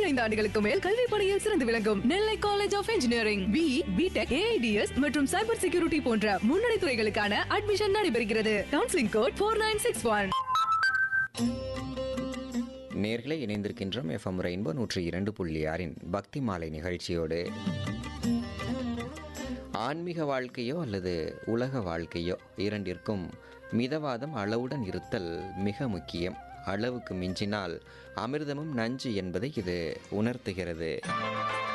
பதினைந்து ஆண்டுகளுக்கு மேல் கல்வி பணியில் சிறந்து விளங்கும் Nellai college of engineering B B Tech AIDS மற்றும் சைபர் செக்யூரிட்டி போன்ற முன்னணி துறைகளுக்கான அட்மிஷன் நடைபெறுகிறது counselling code four nine six one நேர்களை இணைந்திருக்கின்றோம் எஃப்எம் ரெயின்போ நூற்றி இரண்டு புள்ளி ஆறின் பக்தி மாலை நிகழ்ச்சியோடு ஆன்மீக வாழ்க்கையோ அல்லது உலக வாழ்க்கையோ இரண்டிற்கும் மிதவாதம் அளவுடன் இருத்தல் மிக முக்கியம் அளவுக்கு மிஞ்சினால் அமிர்தமும் நஞ்சு என்பதை இது உணர்த்துகிறது